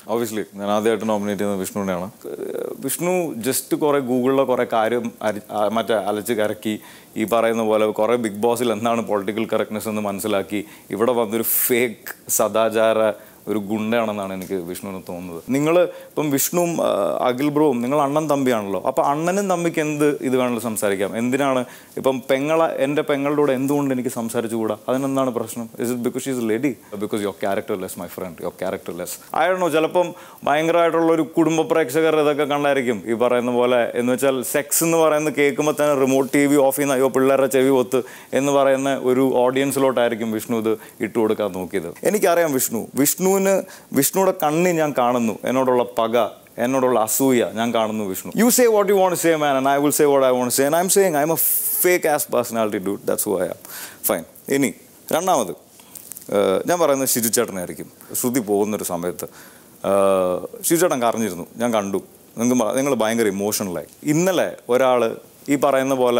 Obviously ഞാൻ ആദ്യമായിട്ട് nominate ചെയ്യുന്നത് വിഷ്ണുവിനെയാണ് ഏഹ് വിഷ്ണു ജസ്റ്റ് കുറേ ഗൂഗിളിലെ കുറേ കാര്യം അരി ആ, മറ്റേ അലച്ച് കരക്കി ഈ പറയുന്ന പോലെ കുറേ ബിഗ് ബോസിൽ എന്താണ് പൊളിറ്റിക്കൽ കറക്റ്റ്നെസ് എന്ന് മനസ്സിലാക്കി ഇവിടെ വന്നൊരു ഫേക്ക് സദാചാര ഒരു ഗുണ്ടയാണെന്നാണ് എനിക്ക് വിഷ്ണുവിന് തോന്നുന്നത് നിങ്ങൾ ഇപ്പം വിഷ്ണുവും ആ, അഖിൽ ബ്രോവും നിങ്ങൾ അണ്ണൻ തമ്പിയാണല്ലോ അപ്പോൾ അണ്ണനും തമ്പിക്ക് എന്ത് ഇത് വേണമെങ്കിലും സംസാരിക്കാം എന്തിനാണ് ഇപ്പം പെങ്ങള എൻ്റെ പെങ്ങളുടെ കൂടെ എന്തുകൊണ്ട് എനിക്ക് സംസാരിച്ചുകൂടാ അതിനെന്താണ് പ്രശ്നം is it because she's lady because your characterless my friend your characterless ആയിരുന്നോ ചിലപ്പം ഭയങ്കരമായിട്ടുള്ള ഒരു കുടുംബ പ്രേക്ഷകർ ഇതൊക്കെ കണ്ടായിരിക്കും ഈ പറയുന്ന പോലെ എന്ന് വെച്ചാൽ സെക്സ് എന്ന് പറയുന്നത് കേൾക്കുമ്പോൾ തന്നെ റിമോട്ട് ടി വി ഓഫ് ചെയ്യുന്ന അയ്യോ പിള്ളേരുടെ ചെവി ഒത്ത് എന്ന് പറയുന്ന ഒരു ഓഡിയൻസിലോട്ടായിരിക്കും വിഷ്ണു ഇത് ഇട്ട് കൊടുക്കാൻ നോക്കിയത് എനിക്കറിയാം വിഷ്ണു വിഷ്ണുവിന് വിഷ്ണുയുടെ കണ്ണി ഞാൻ കാണുന്നു എന്നോടുള്ള പക എന്നോടുള്ള അസൂയ ഞാൻ കാണുന്നു Vishnu you say what you want say man and I will say what I want say and I'm saying I'm a fake ass personality do that's who I am fine ഇനി രണ്ടാമത് ഏഹ് ഞാൻ പറയുന്നത് ഷിജു ചേട്ടനായിരിക്കും ശ്രുതി പോകുന്നൊരു സമയത്ത് ഏഹ് ഷിജു ചേട്ടൻ കരഞ്ഞിരുന്നു ഞാൻ കണ്ടു നിങ്ങൾക്ക് നിങ്ങൾ ഭയങ്കര ഇമോഷണലായി ഇന്നലെ ഒരാൾ ഈ പറയുന്ന പോലെ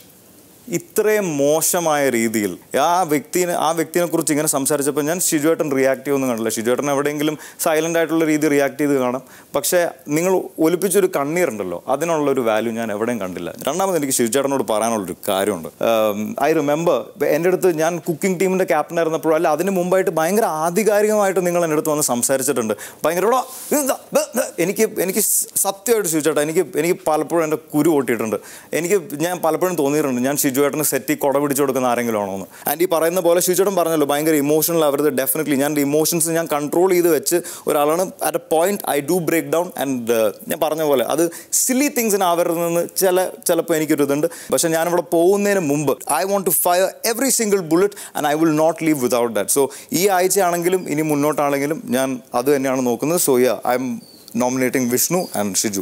ഇത്രയും മോശമായ രീതിയിൽ ആ വ്യക്തിനെ ആ വ്യക്തിനെ കുറിച്ച് ഇങ്ങനെ സംസാരിച്ചപ്പോൾ ഞാൻ ഷിജുവേട്ടൻ റിയാക്ട് ചെയ്യുമെന്ന് കണ്ടില്ല ഷിജുവേട്ടൻ എവിടെയെങ്കിലും സൈലൻ്റ് ആയിട്ടുള്ള രീതി റിയാക്ട് ചെയ്ത് കാണാം പക്ഷേ നിങ്ങൾ ഒലിപ്പിച്ചൊരു കണ്ണീറുണ്ടല്ലോ അതിനുള്ളൊരു വാല്യൂ ഞാൻ എവിടെയും കണ്ടില്ല രണ്ടാമത് എനിക്ക് ഷിജുചേട്ടനോട് പറയാനുള്ളൊരു കാര്യമുണ്ട് ഐ റിമെമ്പർ എൻ്റെ അടുത്ത് ഞാൻ കുക്കിംഗ് ടീമിൻ്റെ ക്യാപ്റ്റൻ ആയിരുന്നപ്പോഴും അല്ല അതിന് മുമ്പായിട്ട് ഭയങ്കര ആധികാരികമായിട്ട് നിങ്ങൾ എൻ്റെ അടുത്ത് വന്ന് സംസാരിച്ചിട്ടുണ്ട് ഭയങ്കര "എടാ, ഇതാ, ബ, ബ." എനിക്ക് എനിക്ക് സത്യമായിട്ട് ഷിജുചേട്ടാ എനിക്ക് എനിക്ക് പലപ്പോഴും എൻ്റെ കുരു ഓട്ടിയിട്ടുണ്ട് എനിക്ക് ഞാൻ പലപ്പോഴും തോന്നിയിട്ടുണ്ട് ഞാൻ ഷിജുവേട്ടന് സെറ്റി കൊട പിടിച്ചു കൊടുക്കുന്ന ആരെങ്കിലും ആണോ എന്ന് ആൻഡ് ഈ പറയുന്ന പോലെ ഷിജുവേട്ടൻ പറഞ്ഞല്ലോ ഭയങ്കര ഇമോഷണൽ ആവരുത് ഡെഫിനറ്റ്ലി ഞാൻ ഇമോഷൻസ് ഞാൻ കൺട്രോൾ ചെയ്ത് വെച്ച് ഒരാളാണ് at a point I do break down and ഞാൻ പറഞ്ഞ പോലെ അത് സില്ലി തിങ്സിന് ആവരുതെന്ന് ചില ചിലപ്പോൾ എനിക്കൊരു ഇതുണ്ട് പക്ഷേ ഞാനിവിടെ പോകുന്നതിന് മുമ്പ് I want to fire every single bullet and I will not leave without that so ഈ ആഴ്ചയാണെങ്കിലും ഇനി മുന്നോട്ടാണെങ്കിലും ഞാൻ അത് തന്നെയാണ് നോക്കുന്നത് so yeah I'm nominating Vishnu and Shiju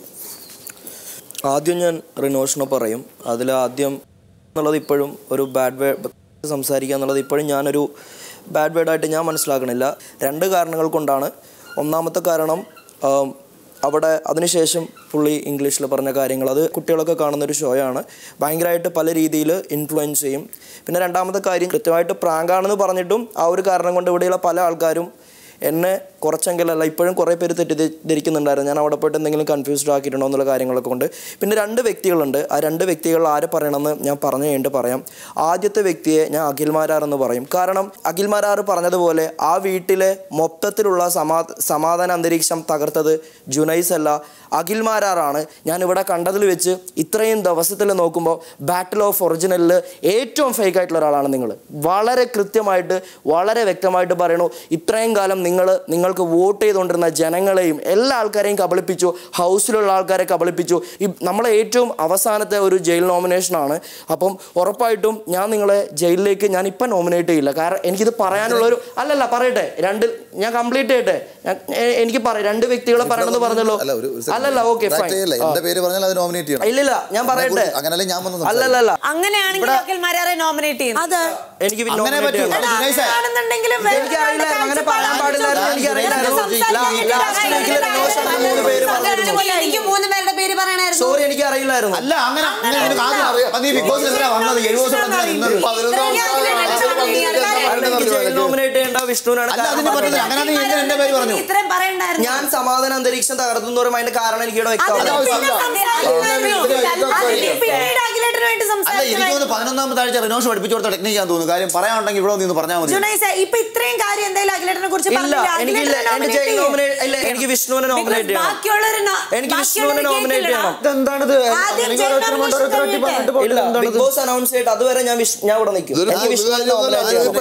ആദ്യം ഞാൻ റിനോഷനെ പറയും അതിൽ ആദ്യം എന്നുള്ളത് ഇപ്പോഴും ഒരു ബാഡ് വേ സംസാരിക്കുക എന്നുള്ളത് ഇപ്പോഴും ഞാനൊരു ബാഡ് വേർഡായിട്ട് ഞാൻ മനസ്സിലാക്കണില്ല രണ്ട് കാരണങ്ങൾ കൊണ്ടാണ് ഒന്നാമത്തെ കാരണം ആം, അവിടെ അതിനുശേഷം പുള്ളി ഇംഗ്ലീഷിൽ പറഞ്ഞ കാര്യങ്ങൾ അത് കുട്ടികളൊക്കെ കാണുന്നൊരു ഷോയാണ് ഭയങ്കരമായിട്ട് പല രീതിയിൽ ഇൻഫ്ലുവൻസ് ചെയ്യും പിന്നെ രണ്ടാമത്തെ കാര്യം കൃത്യമായിട്ട് പ്രാങ്കാണെന്ന് പറഞ്ഞിട്ടും ആ ഒരു കാരണം കൊണ്ട് ഇവിടെയുള്ള പല ആൾക്കാരും എന്നെ കുറച്ചെങ്കിലല്ല ഇപ്പോഴും കുറേ പേര് തെറ്റിദ്ധരിക്കുന്നുണ്ടായിരുന്നു ഞാൻ അവിടെ പോയിട്ട് എന്തെങ്കിലും കൺഫ്യൂസ്ഡ് ആക്കിയിട്ടുണ്ടോ എന്നുള്ള കാര്യങ്ങളൊക്കെ കൊണ്ട് പിന്നെ രണ്ട് വ്യക്തികളുണ്ട് ആ രണ്ട് വ്യക്തികൾ ആരെ പറയണമെന്ന് ഞാൻ പറഞ്ഞു കഴിഞ്ഞിട്ട് പറയാം ആദ്യത്തെ വ്യക്തിയെ ഞാൻ അഖിൽമാരാർ എന്ന് പറയും കാരണം അഖിൽമാരാർ പറഞ്ഞതുപോലെ ആ വീട്ടിലെ മൊത്തത്തിലുള്ള സമാ സമാധാന അന്തരീക്ഷം തകർത്തത് ജുനൈസ് അല്ല അഖിൽമാരാറാണ് ഞാൻ ഇവിടെ കണ്ടതിൽ വെച്ച് ഇത്രയും ദിവസത്തിൽ നോക്കുമ്പോൾ ബാറ്റിൽ ഓഫ് ഒറിജിനലിൽ ഏറ്റവും ഫേക്ക് ആയിട്ടുള്ള ഒരാളാണ് നിങ്ങൾ വളരെ കൃത്യമായിട്ട് വളരെ വ്യക്തമായിട്ട് പറയണു ഇത്രയും കാലം നിങ്ങൾ നിങ്ങൾക്ക് വോട്ട് ചെയ്തുകൊണ്ടിരുന്ന ജനങ്ങളെയും എല്ലാ ആൾക്കാരെയും കബളിപ്പിച്ചു ഹൗസിലുള്ള ആൾക്കാരെ കബളിപ്പിച്ചു ഈ നമ്മളെ ഏറ്റവും അവസാനത്തെ ഒരു ജയിൽ നോമിനേഷനാണ് അപ്പം ഉറപ്പായിട്ടും ഞാൻ നിങ്ങളെ ജയിലിലേക്ക് ഞാൻ ഇപ്പം നോമിനേറ്റ് ചെയ്യില്ല കാരണം എനിക്കിത് പറയാനുള്ള ഒരു അല്ലല്ല പറയട്ടെ രണ്ട് ഞാൻ കംപ്ലീറ്റ് ചെയ്യട്ടെ ഞാൻ- എ- എനിക്ക് പറയാം രണ്ട് വ്യക്തികളെ പറയണമെന്ന് പറഞ്ഞല്ലോ അല്ല, ഒരു- ഒരു second. അല്ലല്ല ഓക്കെ Correct ഫൈൻ ചെയ്യല്ലേ? എന്റെ പേര് പറഞ്ഞാൽ അത് നോമിനേറ്റ് ചെയ്യണം ഇല്ലില്ല ഞാൻ പറയട്ടെ അങ്ങനല്ലേ ഞാൻ വന്ന് അല്ലല്ല അങ്ങനെയാണെങ്കിൽ ഇവിടെ- അഖിൽ മാരാറെ നോമിനേറ്റ് ചെയ്യുന്നു അത് എനിക്ക് അങ്ങനെ nominate പറ്റൂ. ചെയ്യണം. അത് ജുനൈസേ. ആണെന്നുണ്ടെങ്കിലും എനിക്കറിയില്ലായിരുന്നു അങ്ങനെ പറയാൻ പാടില്ലായിരുന്നു എനിക്കറിയില്ലായിരുന്നു ലാസ്റ്റ് വീക്കിൽ റിനോഷ് എന്ന മൂന്ന് പേര് പറഞ്ഞിരുന്നു എനിക്ക് മൂന്ന് പേരുടെ പേര് പറയണായിരുന്നു സോറി എനിക്ക് അറിയില്ലായിരുന്നു അല്ല അങ്ങനെ അങ്ങനെ നിനക്ക് ആദ്യം അറിയാം അപ്പൊ നീ ബിഗ് ബോസ് എന്തിനാ വന്നത് എഴുപത് ദിവസം എന്തിനാ നിന്നത്? അല്ല, എനിക്ക് ജയിൽ നോമിനേറ്റ് ചെയ്യേണ്ട വിഷ്ണുവിനാണ് അല്ല അതിന് കാരണം പറ്റില്ല അങ്ങനെ നീ എന്തിനാ എന്റെ പേര് പറഞ്ഞു ഇത്രയും പറയണ്ടായിരുന്നു ഞാൻ സമാധാന അന്തരീക്ഷം തകർത്തു എന്ന് പറയുമ്പോൾ അതിന്റെ കാരണം എനിക്ക് ഇവിടെ അത് വ്യക്തമാണ് പിന്നെ സംസാരിക്കുമായിരുന്നു. അതിന് പിന്നീട് അഖിലേട്ടന് വേണ്ടി അല്ല എനിക്ക് സംസാരിക്കുമായിരുന്നു തോന്നുന്നു പതിനൊന്നാമത്തെ ആഴ്ച റിനോഷ് പഠിപ്പിച്ചു കൊടുത്ത ടെക്നിക്ക് ഞാൻ തോന്നുന്നു കാര്യം പറയാനുണ്ടെങ്കിൽ ഇവിടെ നിന്ന് പറഞ്ഞാൽ മതി ജുനൈസ ഇപ്പൊ ഇത്രയും കാര്യം എന്തായാലും അഖിലേട്ടനെ കുറിച്ച് ഇല്ല പറഞ്ഞില്ല. എനിക്കില്ല അഖിലേട്ടനെ എന്റെ nominate ജയിൽ ചെയ്യ്. നോമിനേറ്റ് ഇല്ല എനിക്ക് വിഷ്ണുവിനെ നോമിനേറ്റ് Because ചെയ്യണം ബാക്കിയുള്ളവര് നോ- എനിക്ക് വിഷ്ണുവിനെ ബാക്കിയുള്ളവര് നോമിനേറ്റ് കേൾക്കില്ലടാ. ചെയ്യണം ഇതെന്താണിത് ആദ്യം നിങ്ങൾ ജയിൽ ഓരോരുത്തരും nomination ഓരോരുത്തരും കഴിഞ്ഞിട്ട്. പറഞ്ഞിട്ട് പോയിട്ട് ഇല്ല എന്താണിത്? ബിഗ് ബോസ് അനൗൺസ് ചെയ്തിട്ട് അതുവരെ ഞാൻ വിഷ്- ഞാൻ ഇവിടെ നിൽക്കും ഇതൊരു എനിക്ക് വിഷ്ണുവിനെ നോമിനേറ്റ് ചെയ്യണം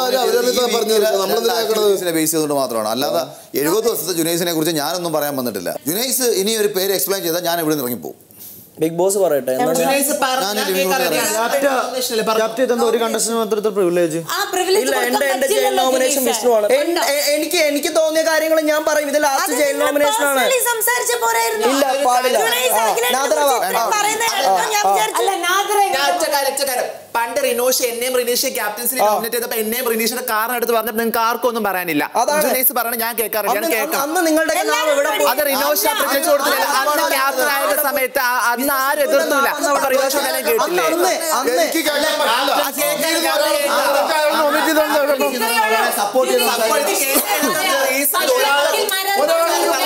ബേസ് ചെയ്തുകൊണ്ട് മാത്രമാണ് അല്ലാതെ എഴുപത് ദിവസത്തെ ജുനൈസിനെ കുറിച്ച് ഞാനൊന്നും പറയാൻ വന്നിട്ടില്ല ജുനൈസ് ഇനി ഒരു പേര് എക്സ്പ്ലെയിൻ ചെയ്താൽ ഞാൻ ഇവിടെ നിന്ന് ഇറങ്ങിപ്പോകും ബിഗ് ബോസ് പറയട്ടെ എന്നാ ഞാൻ- ക്യാപ്റ്റൻ ഇതെന്താ ഒരു കണ്ടസ്റ്റന്റ് മാത്രത്തെ പ്രിവിലേജ് ആ privilege ഇല്ല എന്റെ കൊടുക്കാൻ എന്റെ ജയിൽ പറ്റില്ലല്ലോ നോമിനേഷൻ ജുനൈസ. വിഷ്ണുവാണ് ഉണ്ട്. എൻ- എ- എനിക്ക് എനിക്ക് തോന്നിയ കാര്യങ്ങൾ ഞാൻ പറയും ഇത് അത് ലാസ്റ്റ് ജയിൽ നിങ്ങൾ നോമിനേഷൻ ആണ് personally സംസാരിച്ച പോരായിരുന്നോ? ഇല്ല, പാടില്ല. ജുനൈസ ആ, അഖിലേട്ടനെ നാദറവാ. കുറിച്ച് ഇത്രയും ആ, പറയുന്നത് ആ, കേട്ടോ ഞാൻ ആ. വിചാരിച്ചു. അല്ല, നാദറ ഞാൻ ഒറ്റ കാര്യം, ഒറ്റ കാര്യം. പണ്ട് റിനോഷ് എന്നെയും റിനീഷ് ക്യാപ്റ്റൻസിനെ നോമിനേറ്റ് ചെയ്തപ്പോ എന്നെയും റിനീഷിന്റെ കാരണം എടുത്ത് പറഞ്ഞപ്പോൾ നിങ്ങൾക്ക് ആർക്കും ഒന്നും പറയാനില്ല അതാണ്. ജുനൈസ് പറയണ ഞാൻ കേൾക്കാറില്ല ഞാൻ അന്ന് കേൾക്കാം അന്ന് നിങ്ങളുടെ നാം എവിടെ പോയി? അത് റിനോഷ് പ്രിവിലേജ് കൊടുത്തില്ല അന്ന് ക്യാപ്റ്റൻ ആയ സമയത്ത് ആ- അന്ന് ആരും എതിർത്തില്ല അപ്പൊ റിനോഷ് ഞാൻ അന്ന് കേട്ടില്ലേ അന്ന് അന്ന് എനിക്ക് കേൾക്കാൻ പാടില്ല. ആ കേൾക്കാൻ കേൾക്കാൻ കേൾക്കാം. സപ്പോർട്ട് ചെയ്ത് അപ്പോൾ ഇത് കേൾക്കാൻ reason ഒരാള് അഖിൽ മാരാർ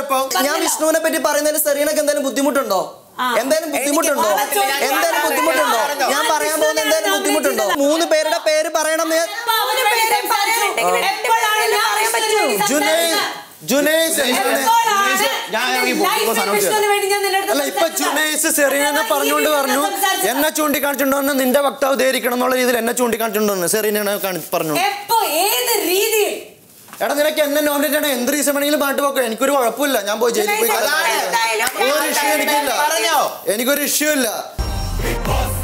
കുഴപ്പം ഞാൻ വിഷ്ണുവിനെ പറ്റി പറയുന്നതിൽ സെറീനക്ക് എന്തെങ്കിലും ബുദ്ധിമുട്ടുണ്ടോ എന്തായാലും ബുദ്ധിമുട്ടുണ്ടോ എന്തായാലും ബുദ്ധിമുട്ടുണ്ടോ ഞാൻ പറയാൻ പോകുന്ന എന്തായാലും ബുദ്ധിമുട്ടുണ്ടോ മൂന്ന് പേരുടെ പേര് പറയണം എന്ന് ഞാൻ- അപ്പൊ അവര് പേര് പറഞ്ഞിട്ടുണ്ടെങ്കിൽ എപ്പോഴാണെങ്കിലും പറയാൻ പറ്റൂ. ജുനൈസ് ജുനൈസ് എപ്പോഴാണ് ഞാൻ ഇറങ്ങി പോകും. ഇപ്പൊ ലൈഫ് സാധനം ഇൻഷുറൻസിന് വേണ്ടി ഞാൻ നിന്റെ അടുത്ത് അല്ല ഇപ്പൊ സംസാരിച്ചതാ. ജുനൈസ് സെറീനെ പറഞ്ഞുകൊണ്ട് പറഞ്ഞു എന്നെ ചൂണ്ടിക്കാണിച്ചുകൊണ്ട് പറഞ്ഞു നിന്റെ വക്താവ് ധരിക്കണം എന്നുള്ള രീതിയിൽ എന്നെ ചൂണ്ടിക്കാണിച്ചുകൊണ്ട് പറഞ്ഞു സെറീനെ പറഞ്ഞു എപ്പോ ഏത് രീതിയിൽ എടാ നിനക്ക് എന്നെ നോമിനേറ്റ് ആണ് എന്ത് റീസൺ വേണമെങ്കിലും പാട്ട് പോക്കോ എനിക്കൊരു കുഴപ്പമില്ല ഞാൻ പോയി ജയിലിൽ പോയി അതാണ് കിടക്കാം. എന്തായാലും ഒരു ഇഷ്യൂ എനിക്കില്ല പറഞ്ഞോ എനിക്കൊരു ഇഷ്യൂ ഇല്ല Big Boss